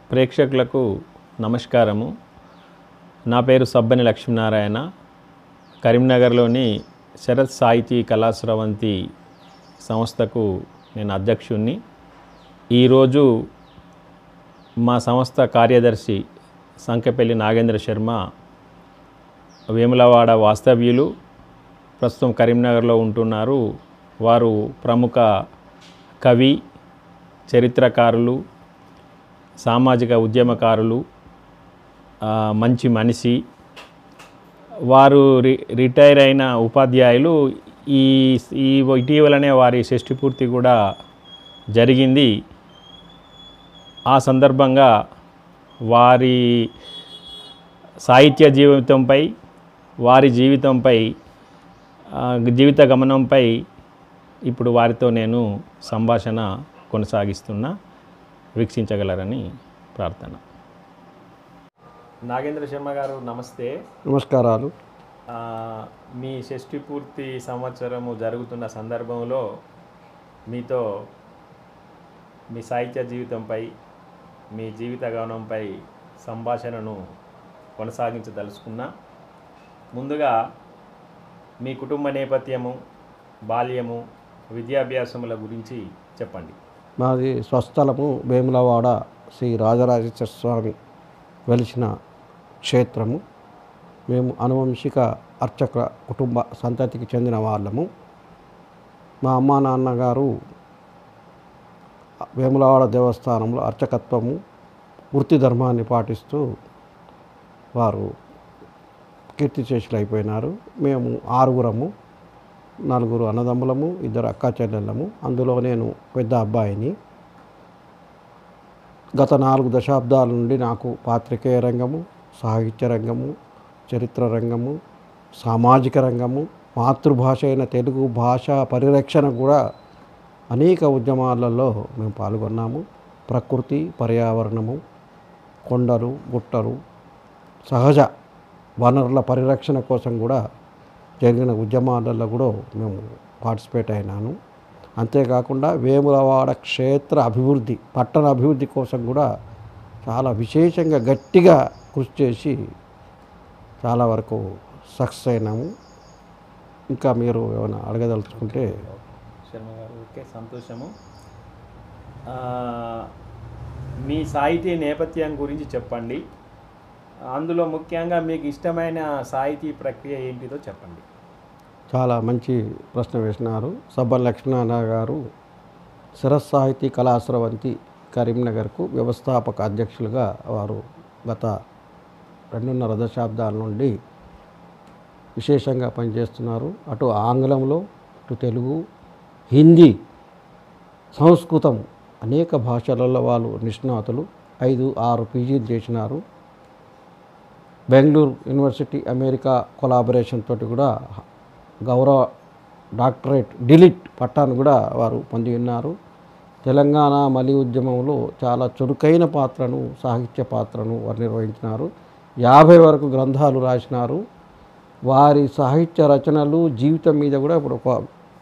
ప్రేక్షకులకు నమస్కారము నా పేరు సబ్బని లక్ష్మీనారాయణ కరీంనగర్లోని శరత్ సాహితీ కళాస్రవంతి సంస్థకు నేను అధ్యక్షుణ్ణి ఈరోజు మా సంస్థ కార్యదర్శి సంకెపల్లి నాగేంద్ర శర్మ వేములవాడ వాస్తవ్యులు ప్రస్తుతం కరీంనగర్లో ఉంటున్నారు వారు ప్రముఖ కవి చరిత్రకారులు సామాజిక ఉద్యమకారులు ఆ, మంచి మనిషి వారు రి రిటైర్ అయిన ఉపాధ్యాయులు ఈ ఈ ఇటీవలనే వారి షష్ఠి పూర్తి కూడా జరిగింది ఆ సందర్భంగా వారి సాహిత్య జీవితంపై వారి జీవితంపై ఆ, జీవిత గమనంపై ఇప్పుడు వారితో నేను సంభాషణ కొనసాగిస్తున్నా వీక్షించగలరని ప్రార్థన నాగేంద్ర శర్మ గారు నమస్తే నమస్కారాలు ఆ, మీ షష్ఠి పూర్తి సంవత్సరము జరుగుతున్న సందర్భంలో మీతో మీ సాహిత్య జీవితంపై మీ జీవిత గమనంపై సంభాషణను కొనసాగించదలుచుకున్నా ముందుగా మీ కుటుంబ నేపథ్యము బాల్యము విద్యాభ్యాసముల గురించి చెప్పండి మాది స్వస్థలము వేములవాడ శ్రీ రాజరాజేశ్వర స్వామి వెలిసిన క్షేత్రము మేము అనువంశిక అర్చక కుటుంబ సంతతికి చెందిన వాళ్ళము మా అమ్మా నాన్నగారు వేములవాడ దేవస్థానంలో అర్చకత్వము వృత్తి ధర్మాన్ని పాటిస్తూ వారు కీర్తిశేషులు అయిపోయినారు మేము ఆరుగురము నలుగురు అన్నదమ్ములము ఇద్దరు అక్కా చెల్లెళ్ళము అందులో నేను పెద్ద అబ్బాయిని గత నాలుగు దశాబ్దాల నుండి నాకు పాత్రికేయ రంగము సాహిత్య రంగము చరిత్ర రంగము సామాజిక రంగము మాతృభాష అయిన తెలుగు భాష పరిరక్షణ కూడా అనేక ఉద్యమాలలో మేము పాల్గొన్నాము ప్రకృతి పర్యావరణము కొండలు గుట్టలు సహజ వనరుల పరిరక్షణ కోసం కూడా జరిగిన ఉద్యమాలలో కూడా మేము పార్టిసిపేట్ అయినాను అంతేకాకుండా వేములవాడ క్షేత్ర అభివృద్ధి పట్టణ అభివృద్ధి కోసం కూడా చాలా విశేషంగా గట్టిగా కృషి చేసి చాలా వరకు సక్సెస్ అయినాము ఇంకా మీరు ఏమైనా అడగదలుచుకుంటే శర్మ గారు ఓకే సంతోషము ఆ, మీ సాహితీ నేపథ్యం గురించి చెప్పండి అందులో ముఖ్యంగా మీకు ఇష్టమైన సాహితీ ప్రక్రియ ఏంటిదో చెప్పండి చాలా మంచి ప్రశ్న వేసినారు సబ్బన్ లక్ష్మీనారాయణ గారు శరత్ సాహితీ కళాశ్రవంతి కరీంనగర్కు వ్యవస్థాపక అధ్యక్షులుగా వారు గత రెండున్నర దశాబ్దాల నుండి విశేషంగా పనిచేస్తున్నారు అటు ఆంగ్లంలో అటు తెలుగు హిందీ సంస్కృతం అనేక భాషలలో వాళ్ళు నిష్ణాతులు ఐదు ఆరు పీజీలు చేసినారు బెంగళూరు యూనివర్సిటీ అమెరికా కొలాబరేషన్ తోటి కూడా గౌరవ డాక్టరేట్ డిలిట్ పట్టాను కూడా వారు పొంది ఉన్నారు తెలంగాణ మలి ఉద్యమంలో చాలా చురుకైన పాత్రను సాహిత్య పాత్రను వారు నిర్వహించినారు యాభై వరకు గ్రంథాలు రాసినారు వారి సాహిత్య రచనలు జీవితం మీద కూడా ఇప్పుడు ఒక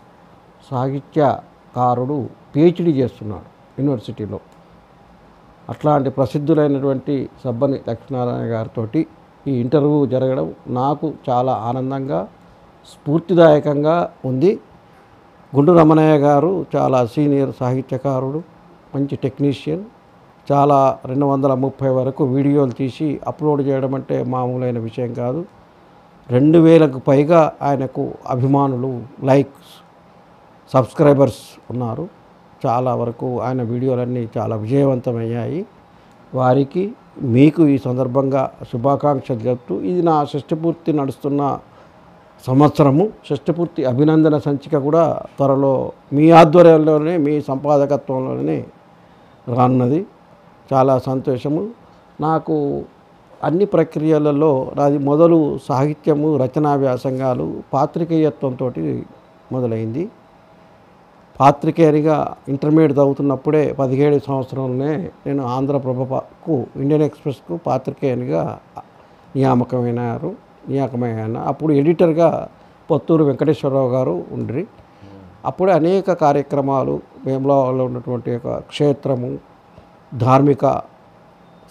సాహిత్యకారుడు పిహెచ్డి చేస్తున్నాడు యూనివర్సిటీలో అట్లాంటి ప్రసిద్ధులైనటువంటి సబ్బని లక్ష్మీనారాయణ గారితో ఈ ఇంటర్వ్యూ జరగడం నాకు చాలా ఆనందంగా స్ఫూర్తిదాయకంగా ఉంది గుండు రమణయ్య గారు చాలా సీనియర్ సాహిత్యకారుడు మంచి టెక్నీషియన్ చాలా రెండు వందల ముప్పై వరకు వీడియోలు తీసి అప్లోడ్ చేయడం అంటే మామూలైన విషయం కాదు రెండు వేలకు పైగా ఆయనకు అభిమానులు లైక్స్ సబ్స్క్రైబర్స్ ఉన్నారు చాలా వరకు ఆయన వీడియోలన్నీ చాలా విజయవంతమయ్యాయి వారికి మీకు ఈ సందర్భంగా శుభాకాంక్షలు చెప్తూ ఇది నా షష్ఠపూర్తి నడుస్తున్న సంవత్సరము షష్ఠపూర్తి అభినందన సంచిక కూడా త్వరలో మీ ఆధ్వర్యంలోనే మీ సంపాదకత్వంలోనే రానున్నది చాలా సంతోషము నాకు అన్ని ప్రక్రియలలో నాది మొదలు సాహిత్యము రచనా వ్యాసంగాలు పాత్రికేయత్వంతో మొదలైంది పాత్రికేయునిగా ఇంటర్మీడియట్ చదువుతున్నప్పుడే పదిహేడు సంవత్సరంలోనే నేను ఆంధ్రప్రభకు ఇండియన్ ఎక్స్ప్రెస్కు పాత్రికేయునిగా నియామకమైనారు నియామకమైన అప్పుడు ఎడిటర్గా పొత్తూరు వెంకటేశ్వరరావు గారు ఉండ్రి అప్పుడే అనేక కార్యక్రమాలు వేములవాడలో ఉన్నటువంటి ఒక క్షేత్రము ధార్మిక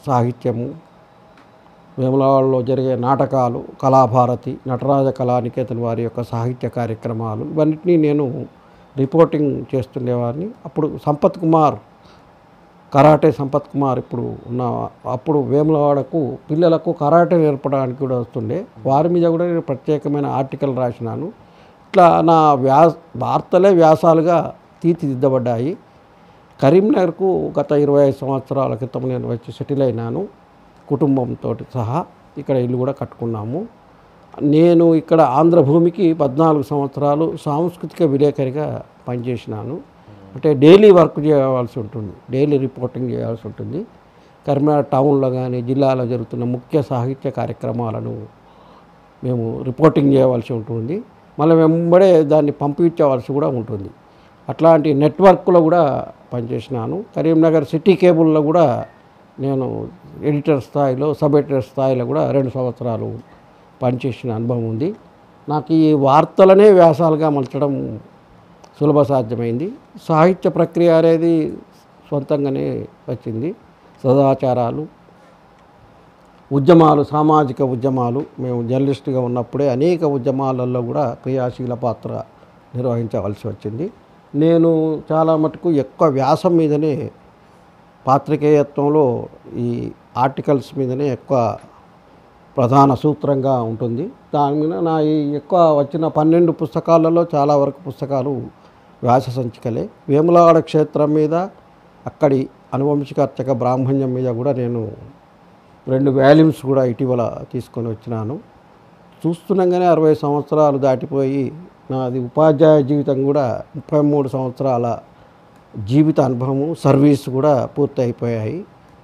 సాహిత్యము వేములవాడలో జరిగే నాటకాలు కళాభారతి నటరాజ కళానికేతన్ వారి యొక్క సాహిత్య కార్యక్రమాలు ఇవన్నిటినీ నేను రిపోర్టింగ్ చేస్తుండేవాడిని అప్పుడు సంపత్ కుమార్ కరాటే సంపత్ కుమార్ ఇప్పుడు ఉన్న అప్పుడు వేములవాడకు పిల్లలకు కరాటే నేర్పడానికి కూడా వస్తుండే వారి మీద కూడా నేను ప్రత్యేకమైన ఆర్టికల్ రాసినాను ఇట్లా నా వ్యా వార్తలే వ్యాసాలుగా తీర్చిదిద్దబడ్డాయి కరీంనగర్కు గత ఇరవై ఐదు సంవత్సరాల క్రితం నేను వచ్చి సెటిల్ అయినాను కుటుంబంతో సహా ఇక్కడ ఇల్లు కూడా కట్టుకున్నాము నేను ఇక్కడ ఆంధ్రభూమికి పద్నాలుగు సంవత్సరాలు సాంస్కృతిక విలేకరిగా పనిచేసినాను అంటే డైలీ వర్క్ చేయవలసి ఉంటుంది డైలీ రిపోర్టింగ్ చేయాల్సి ఉంటుంది కరీంనగర్ టౌన్లో కానీ జిల్లాలో జరుగుతున్న ముఖ్య సాహిత్య కార్యక్రమాలను మేము రిపోర్టింగ్ చేయవలసి ఉంటుంది మళ్ళీ వెంబడే దాన్ని పంపించవలసి కూడా ఉంటుంది అట్లాంటి నెట్వర్క్లో కూడా పనిచేసినాను కరీంనగర్ సిటీ కేబుల్లో కూడా నేను ఎడిటర్ స్థాయిలో సబ్ ఎడిటర్ స్థాయిలో కూడా రెండు సంవత్సరాలు పనిచేసిన అనుభవం ఉంది నాకు ఈ వార్తలనే వ్యాసాలుగా మలచడం సులభ సాధ్యమైంది సాహిత్య ప్రక్రియ అనేది సొంతంగానే వచ్చింది సదాచారాలు ఉద్యమాలు సామాజిక ఉద్యమాలు మేము జర్నలిస్టుగా ఉన్నప్పుడే అనేక ఉద్యమాలలో కూడా క్రియాశీల పాత్ర నిర్వహించవలసి వచ్చింది నేను చాలా మటుకు ఎక్కువ వ్యాసం మీదనే పాత్రికేయత్వంలో ఈ ఆర్టికల్స్ మీదనే ఎక్కువ ప్రధాన సూత్రంగా ఉంటుంది దాని మీద నా ఈ ఎక్కువ వచ్చిన పన్నెండు పుస్తకాలలో చాలా వరకు పుస్తకాలు వ్యాస సంచికలే వేములవాడ క్షేత్రం మీద అక్కడి అనువంశిక అర్చక బ్రాహ్మణ్యం మీద కూడా నేను రెండు వాల్యూమ్స్ కూడా ఇటీవల తీసుకొని వచ్చినాను చూస్తుండగానే అరవై సంవత్సరాలు దాటిపోయి నాది ఉపాధ్యాయ జీవితం కూడా ముప్పై మూడు సంవత్సరాల జీవిత అనుభవము సర్వీస్ కూడా పూర్తి అయిపోయాయి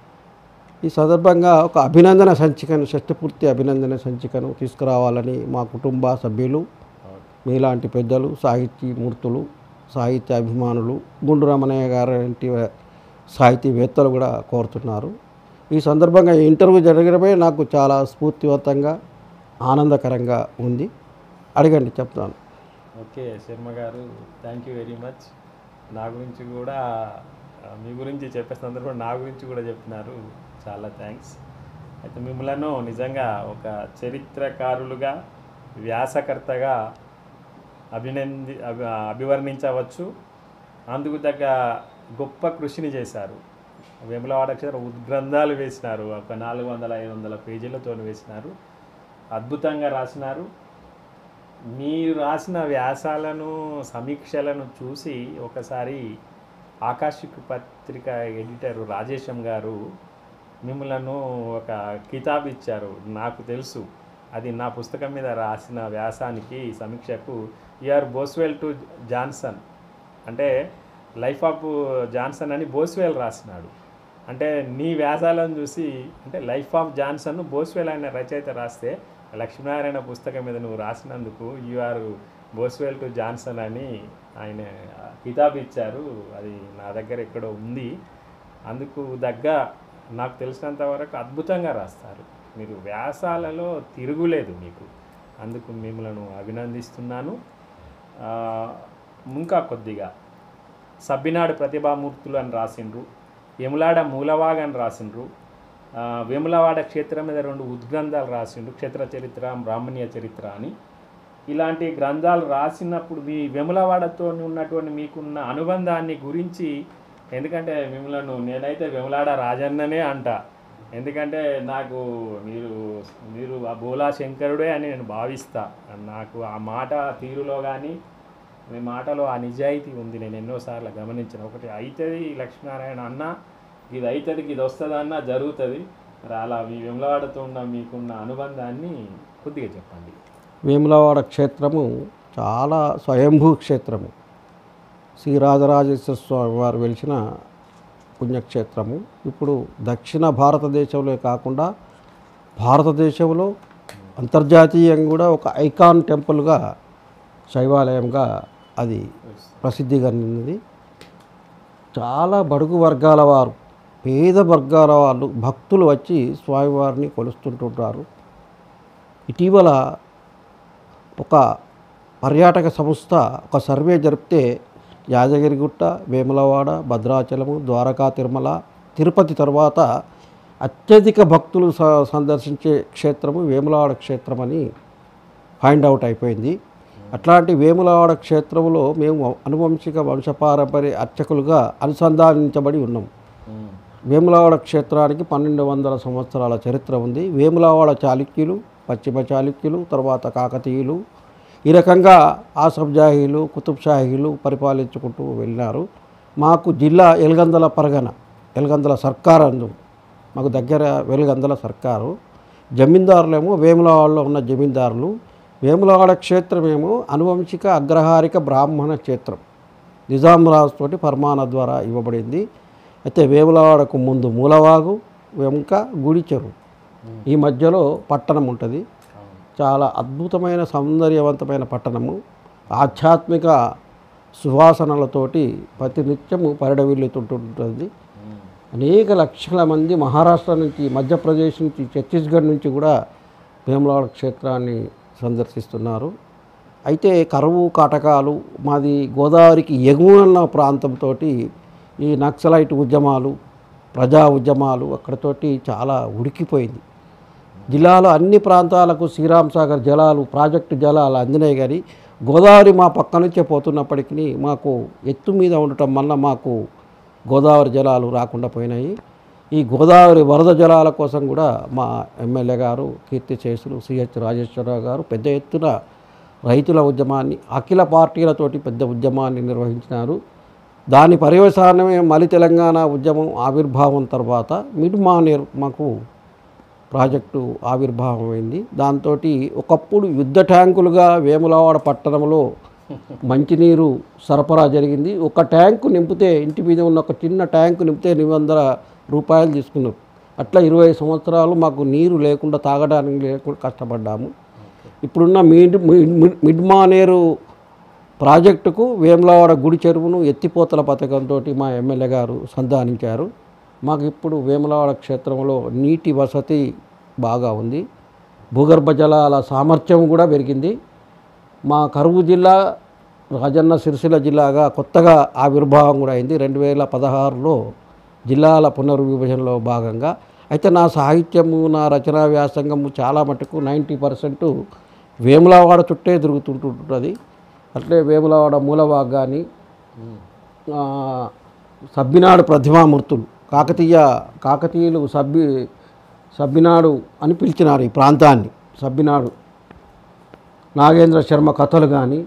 ఈ సందర్భంగా ఒక అభినందన సంచికను షష్ఠపూర్తి అభినందన సంచికను తీసుకురావాలని మా కుటుంబ సభ్యులు మీలాంటి పెద్దలు సాహితీమూర్తులు సాహిత్య అభిమానులు గుండు రమణయ్య గారి సాహితీవేత్తలు కూడా కోరుతున్నారు ఈ సందర్భంగా ఈ ఇంటర్వ్యూ జరగడమే నాకు చాలా స్ఫూర్తివంతంగా ఆనందకరంగా ఉంది అడగండి చెప్తాను ఓకే శర్మ గారు థ్యాంక్ యూ వెరీ మచ్ నా గురించి కూడా ఆ, మీ గురించి చెప్పే సందర్భంలో నా గురించి కూడా చెప్పినారు చాలా థ్యాంక్స్ అయితే మిమ్మల్ని నిజంగా ఒక చరిత్రకారులుగా వ్యాసకర్తగా అభినంది అభి అభివర్ణించవచ్చు అందుకు తగ్గ గొప్ప కృషిని చేశారు వేములవాడ క్షేత్ర ఉద్గ్రంథాలు వేసినారు ఒక నాలుగు వందల ఐదు వందల పేజీలతో వేసినారు అద్భుతంగా రాసినారు మీరు రాసిన వ్యాసాలను సమీక్షలను చూసి ఒకసారి ఆకాశిక్ పత్రిక ఎడిటర్ రాజేశం గారు మిమ్మలను ఒక కితాబ్ ఇచ్చారు నాకు తెలుసు అది నా పుస్తకం మీద రాసిన వ్యాసానికి సమీక్షకు యూఆర్ బోస్వెల్ టు జాన్సన్ అంటే లైఫ్ ఆఫ్ జాన్సన్ అని బోస్వెల్ రాసినాడు అంటే నీ వ్యాసాలను చూసి అంటే లైఫ్ ఆఫ్ జాన్సన్ బోస్వెల్ అనే రచయిత రాస్తే లక్ష్మీనారాయణ పుస్తకం మీద నువ్వు రాసినందుకు యూఆర్ బోస్వెల్ టు జాన్సన్ అని ఆయన కితాబ్ ఇచ్చారు అది నా దగ్గర ఎక్కడో ఉంది అందుకు దగ్గ నాకు తెలిసినంత వరకు అద్భుతంగా రాస్తారు మీరు వ్యాసాలలో తిరుగులేదు మీకు అందుకు మిమ్మల్ని అభినందిస్తున్నాను ఆ, ఇంకా కొద్దిగా సబ్బినాడు ప్రతిభామూర్తులు అని రాసిండ్రు యములాడ మూలవాగ అని రాసిండ్రు ఆ, వేములవాడ క్షేత్రం మీద రెండు ఉద్గ్రంథాలు రాసిండ్రు క్షేత్ర చరిత్ర బ్రాహ్మణీయ చరిత్ర అని ఇలాంటి గ్రంథాలు రాసినప్పుడు మీ వెములవాడతో ఉన్నటువంటి మీకున్న అనుబంధాన్ని గురించి ఎందుకంటే మిమ్మలను నేనైతే వెములాడ రాజన్ననే అంట ఎందుకంటే నాకు మీరు మీరు ఆ బోలా శంకరుడే అని నేను భావిస్తా నాకు ఆ మాట తీరులో కానీ మీ మాటలో ఆ నిజాయితీ ఉంది నేను ఎన్నోసార్లు గమనించిన ఒకటి అవుతుంది లక్ష్మీనారాయణ అన్న ఇది అవుతుంది ఇది వస్తుంది అన్న జరుగుతుంది మరి అలా మీ వెములవాడతో ఉన్న మీకున్న అనుబంధాన్ని కొద్దిగా చెప్పండి వేములవాడ క్షేత్రము చాలా స్వయంభూ క్షేత్రము శ్రీ రాజరాజేశ్వర స్వామి వారు వెలిసిన పుణ్యక్షేత్రము ఇప్పుడు దక్షిణ భారతదేశంలో కాకుండా భారతదేశంలో అంతర్జాతీయంగా కూడా ఒక ఐకాన్ టెంపుల్గా శైవాలయంగా అది ప్రసిద్ధి చెందింది చాలా బడుగు వర్గాల వారు పేద వర్గాల వాళ్ళు భక్తులు వచ్చి స్వామివారిని కొలుస్తుంటుంటారు ఇటీవల ఒక పర్యాటక సంస్థ ఒక సర్వే జరిపితే యాదగిరిగుట్ట వేములవాడ భద్రాచలము ద్వారకా తిరుమల తిరుపతి తర్వాత అత్యధిక భక్తులు స- సందర్శించే క్షేత్రము వేములవాడ క్షేత్రం అని ఫైండ్ అవుట్ అయిపోయింది అట్లాంటి వేములవాడ క్షేత్రంలో మేము అనువంశిక వంశపారంపర్య అర్చకులుగా అనుసంధానించబడి ఉన్నాం ఉమ్. వేములవాడ క్షేత్రానికి పన్నెండు వందల సంవత్సరాల చరిత్ర ఉంది వేములవాడ చాళుక్యులు పశ్చిమ చాళుక్యులు తర్వాత కాకతీయులు ఈ రకంగా ఆసఫ్జాహీలు కుతుబ్షాహీలు పరిపాలించుకుంటూ వెళ్ళినారు మాకు జిల్లా ఎల్గందల పరగన ఎల్గందల సర్కార్ అందు మాకు దగ్గర వెలుగందల సర్కారు జమీందారులేమో వేములవాడలో ఉన్న జమీందారులు వేములవాడ క్షేత్రమేమో అనువంశిక అగ్రహారిక బ్రాహ్మణ క్షేత్రం నిజాం రాజు తోటి ఫర్మానా ద్వారా ఇవ్వబడింది అయితే వేములవాడకు ముందు మూలవాగు వెంక గుడి చెరువు ఈ మధ్యలో పట్టణం ఉంటుంది అవును. చాలా అద్భుతమైన సౌందర్యవంతమైన పట్టణము ఆధ్యాత్మిక సువాసనలతోటి ప్రతినిత్యము పరిడవిల్లుతుంటుంది ఉమ్. అనేక లక్షల మంది మహారాష్ట్ర నుంచి మధ్యప్రదేశ్ నుంచి ఛత్తీస్గఢ్ నుంచి కూడా వేములవాడ క్షేత్రాన్ని సందర్శిస్తున్నారు అయితే కరువు కాటకాలు మాది గోదావరికి ఎగువన ప్రాంతంతో ఈ నక్సలైట్ ఉద్యమాలు ప్రజా ఉద్యమాలు అక్కడతోటి చాలా ఉడికిపోయింది జిల్లాలో అన్ని ప్రాంతాలకు శ్రీరామ్ సాగర్ జలాలు ప్రాజెక్టు జలాలు అందినాయి కానీ గోదావరి మా పక్క నుంచే పోతున్నప్పటికీ మాకు ఎత్తు మీద ఉండటం వల్ల మాకు గోదావరి జలాలు రాకుండా పోయినాయి ఈ గోదావరి వరద జలాల కోసం కూడా మా ఎమ్మెల్యే గారు కీర్తిశేషులు సిహెచ్ రాజేశ్వరరావు గారు పెద్ద ఎత్తున రైతుల ఉద్యమాన్ని అఖిల పార్టీలతోటి పెద్ద ఉద్యమాన్ని నిర్వహించినారు దాని పర్యవసానమే మలి తెలంగాణ ఉద్యమం ఆవిర్భావం తర్వాత మిడ్ మానేర్ మాకు ప్రాజెక్టు ఆవిర్భావమైంది దాంతో ఒకప్పుడు యుద్ధ ట్యాంకులుగా వేములవాడ పట్టణంలో మంచినీరు సరఫరా జరిగింది ఒక ట్యాంకు నింపితే ఇంటి మీద ఉన్న ఒక చిన్న ట్యాంకు నింపితే ఎనిమిది వందల రూపాయలు తీసుకున్నారు అట్లా ఇరవై సంవత్సరాలు మాకు నీరు లేకుండా తాగడానికి లేకుండా కష్టపడ్డాము ఇప్పుడున్న మిడ్ మిడ్- మిడ్ మానేరు ప్రాజెక్టుకు వేములవాడ గుడి చెరువును ఎత్తిపోతల పథకంతో మా ఎమ్మెల్యే గారు సంధానించారు మాకు ఇప్పుడు వేములవాడ క్షేత్రంలో నీటి వసతి బాగా ఉంది భూగర్భ జలాల సామర్థ్యం కూడా పెరిగింది మా కరువు జిల్లా రాజన్న సిరిసిల్ల జిల్లాగా కొత్తగా ఆవిర్భావం కూడా అయింది రెండు వేల పదహారులో జిల్లాల పునర్విభజనలో భాగంగా అయితే నా సాహిత్యము నా రచనా వ్యాసంగము చాలా మటుకు నైంటీ పర్సెంట్ వేములవాడ చుట్టే తిరుగుతుంటుంటుంది అట్లే వేములవాడ మూలవాగ్ కానీ ఆ, సబ్బినాడు ప్రతిమామూర్తులు కాకతీయ కాకతీయులు సబ్బి సబ్బినాడు అని పిలిచినారు ఈ ప్రాంతాన్ని సబ్బినాడు నాగేంద్ర శర్మ కథలు కానీ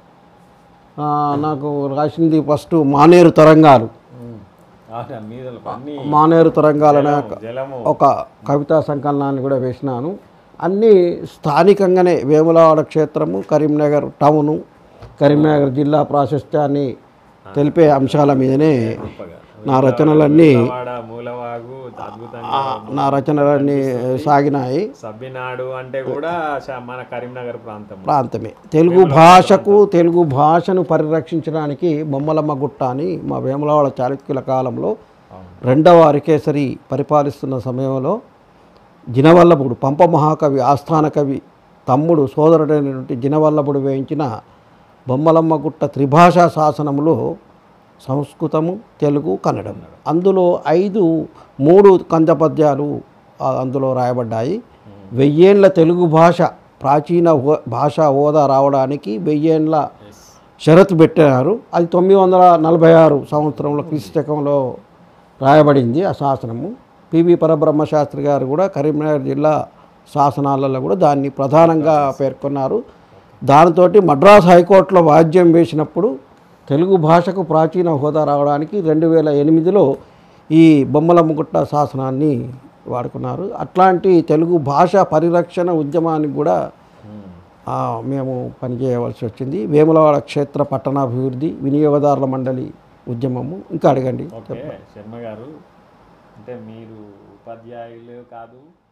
ఆ, నాకు రాసింది ఫస్ట్ మానేరు తరంగాలు ఉమ్. ఆహా, మీద అన్ని మానేరు తరంగాలనే ఒక- జలము ఒక కవితా సంకలనాన్ని కూడా వేసినాను అన్నీ స్థానికంగానే వేములవాడ క్షేత్రము కరీంనగర్ టౌను కరీంనగర్ జిల్లా ప్రాశస్త్యాన్ని తెలిపే అంశాల మీదనే గొప్పగా. నా రచనలన్నీ మూలవాడ మూలవాగు అద్భుతంగా నా రచనలన్నీ సాగినాయి సబ్బినాడు అంటే కూడా శ- మన కరీంనగర్ ప్రాంతం ప్రాంతమే తెలుగు భాషకు తెలుగు భాషను పరిరక్షించడానికి బొమ్మలమ్మ గుట్ట అని మా వేములవాడ చాళుక్యుల కాలంలో అవును. రెండవ అరికేసరి పరిపాలిస్తున్న సమయంలో జినవల్లభుడు పంప మహాకవి ఆస్థాన కవి తమ్ముడు సోదరుడైనటువంటి జినవల్లభుడు వేయించిన బొమ్మలమ్మ గుట్ట త్రిభాషా శాసనములో సంస్కృతము తెలుగు కన్నడం అందులో ఐదు మూడు కంద పద్యాలు ఆ, అందులో రాయబడ్డాయి వెయ్యేండ్ల తెలుగు భాష ప్రాచీన హో- భాషా హోదా రావడానికి వెయ్యేండ్ల Yes. షరతు పెట్టారు అది తొమ్మిది వందల నలభై ఆరు సంవత్సరంలో క్రీస్తుశకంలో రాయబడింది ఆ శాసనము పివి పరబ్రహ్మ శాస్త్రి గారు కూడా కరీంనగర్ జిల్లా శాసనాలలో కూడా దాన్ని ప్రధానంగా పేర్కొన్నారు దానితో మద్రాస్ హైకోర్టులో వాద్యం వేసినప్పుడు తెలుగు భాషకు ప్రాచీన హోదా రావడానికి రెండు వేల ఎనిమిదిలో ఈ బొమ్మలమ్మగుట్ట శాసనాన్ని వాడుకున్నారు అట్లాంటి తెలుగు భాష పరిరక్షణ ఉద్యమానికి కూడా ఉమ్. ఆ, మేము పనిచేయవలసి వచ్చింది వేములవాడ క్షేత్ర పట్టణాభివృద్ధి వినియోగదారుల మండలి ఉద్యమము ఇంకా అడగండి ఓకే శర్మ గారు అంటే మీరు ఉపాధ్యాయులు కాదు